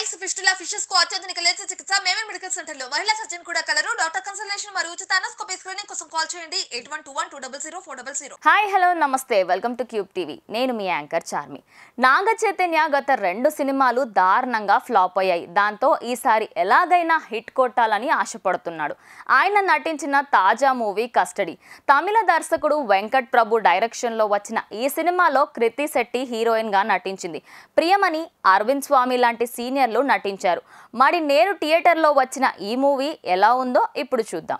piles fistula fishes కు అత్యాధునిక లేత చికిత్స మేమే మెడికల్ సెంటర్ లో మహిళా సర్జన్ కూడా కలరు డాక్టర్ కన్సల్టేషన్ మరియు ఉచిత అనస్కోపీ స్క్రీనింగ్ కోసం కాల్ చేయండి eight one two one two double zero four double zero hi hello నమస్తే వెల్కమ్ టు క్యూబ్ టీవీ నేను మీ యాంకర్ చార్మి నాగ చైతన్య గత రెండు సినిమాలు దారుణంగా ఫ్లాప్ అయ్యాయి దాంతో ఈసారి ఎలాగైనా హిట్ కొట్టాలని ఆశపడుతున్నాడు ఆయన నటించిన తాజా మూవీ కస్టడీ తమిళ దర్శకుడు వెంకట్ ప్రభు డైరెక్షన్లో వచ్చిన ఈ సినిమాలో కృతి శెట్టి హీరోయిన్గా నటించింది ప్రియమణి అరవింద్ స్వామి లాంటి సీనియర్లు నటించారు మరి నేరు థియేటర్లో వచ్చిన ఈ మూవీ ఎలా ఉందో ఇప్పుడు చూద్దాం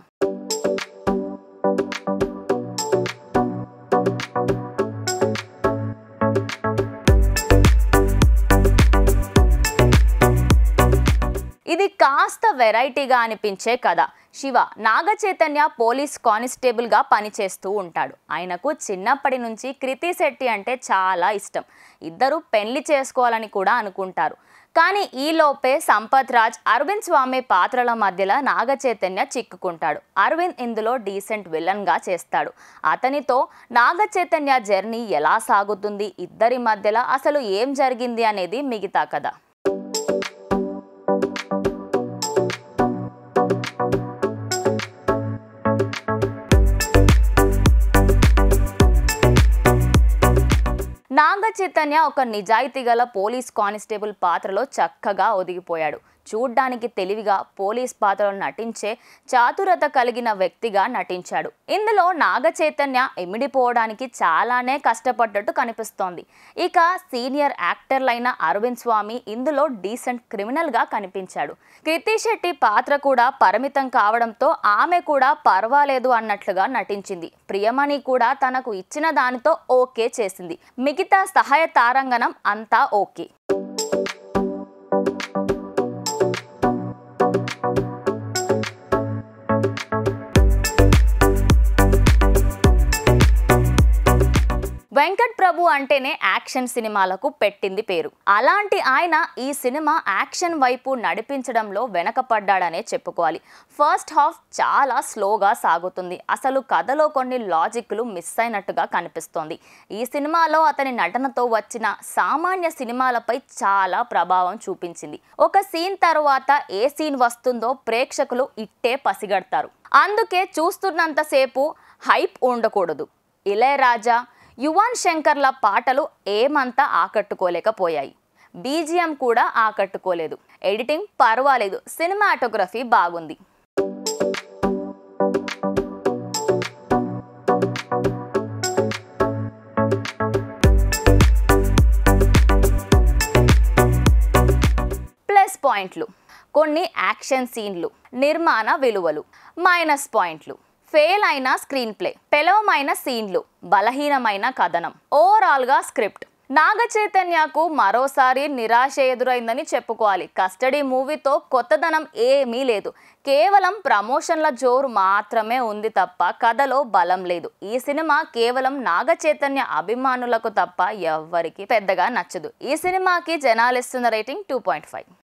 ఇది కాస్త వెరైటీగా అనిపించే కథ శివ నాగ చైతన్య పోలీస్ కానిస్టేబుల్గా పనిచేస్తూ ఉంటాడు ఆయనకు చిన్నప్పటి నుంచి కృతి శెట్టి అంటే చాలా ఇష్టం ఇద్దరు పెళ్లి చేసుకోవాలని కూడా అనుకుంటారు కానీ ఈలోపే సంపత్ రాజ్ అరవింద్ స్వామి పాత్రల మధ్యలో నాగ చైతన్య చిక్కుకుంటాడు అరవింద్ ఇందులో డీసెంట్ విలన్గా చేస్తాడు అతనితో నాగ చైతన్య జర్నీ ఎలా సాగుతుంది ఇద్దరి మధ్యలో అసలు ఏం జరిగింది అనేది మిగతా కథ నాగ చైతన్య ఒక నిజాయితీ గల పోలీస్ కానిస్టేబుల్ పాత్రలో చక్కగా ఒదిగిపోయాడు చూడ్డానికి తెలివిగా పోలీస్ పాత్రలో నటించే చాతురత కలిగిన వ్యక్తిగా నటించాడు ఇందులో నాగ చైతన్య ఇమిడిపోవడానికి చాలానే కష్టపడ్డట్టు కనిపిస్తోంది ఇక సీనియర్ యాక్టర్లైన అరవింద్ స్వామి ఇందులో డీసెంట్ క్రిమినల్గా కనిపించాడు కృతి శెట్టి పాత్ర కూడా పరిమితం కావడంతో ఆమె కూడా పర్వాలేదు అన్నట్లుగా నటించింది ప్రియమణి కూడా తనకు ఇచ్చిన దానితో ఓకే చేసింది మిగతా సహాయ తారంగణం అంతా ఓకే వెంకట్ ప్రభు అంటేనే యాక్షన్ సినిమాలకు పెట్టింది పేరు అలాంటి ఆయన ఈ సినిమా యాక్షన్ వైపు నడిపించడంలో వెనకపడ్డాడనే చెప్పుకోవాలి ఫస్ట్ హాఫ్ చాలా స్లోగా సాగుతుంది అసలు కథలో కొన్ని లాజిక్లు మిస్ అయినట్టుగా కనిపిస్తోంది ఈ సినిమాలో అతని నటనతో వచ్చిన సామాన్య సినిమాలపై చాలా ప్రభావం చూపించింది ఒక సీన్ తర్వాత ఏ సీన్ వస్తుందో ప్రేక్షకులు ఇట్టే పసిగడతారు అందుకే చూస్తున్నంతసేపు హైప్ ఉండకూడదు ఇళయరాజా యువన్ శంకర్ల పాటలు ఏమంతా ఆకట్టుకోలేకపోయాయి బీజిఎం కూడా ఆకట్టుకోలేదు ఎడిటింగ్ పర్వాలేదు సినిమాటోగ్రఫీ బాగుంది ప్లస్ పాయింట్లు కొన్ని యాక్షన్ సీన్లు నిర్మాణ విలువలు మైనస్ పాయింట్లు ఫెయిల్ అయిన స్క్రీన్ ప్లే పెలవమైన సీన్లు బలహీనమైన కథనం ఓవరాల్గా స్క్రిప్ట్ నాగ చైతన్యకు మరోసారి నిరాశ ఎదురైందని చెప్పుకోవాలి కస్టడీ మూవీతో కొత్తదనం ఏమీ లేదు కేవలం ప్రమోషన్ల జోరు మాత్రమే ఉంది తప్ప కథలో బలం లేదు ఈ సినిమా కేవలం నాగ చైతన్య అభిమానులకు తప్ప ఎవ్వరికి పెద్దగా నచ్చదు ఈ సినిమాకి జనాలిస్తున్న రేటింగ్ టూ పాయింట్ ఫైవ్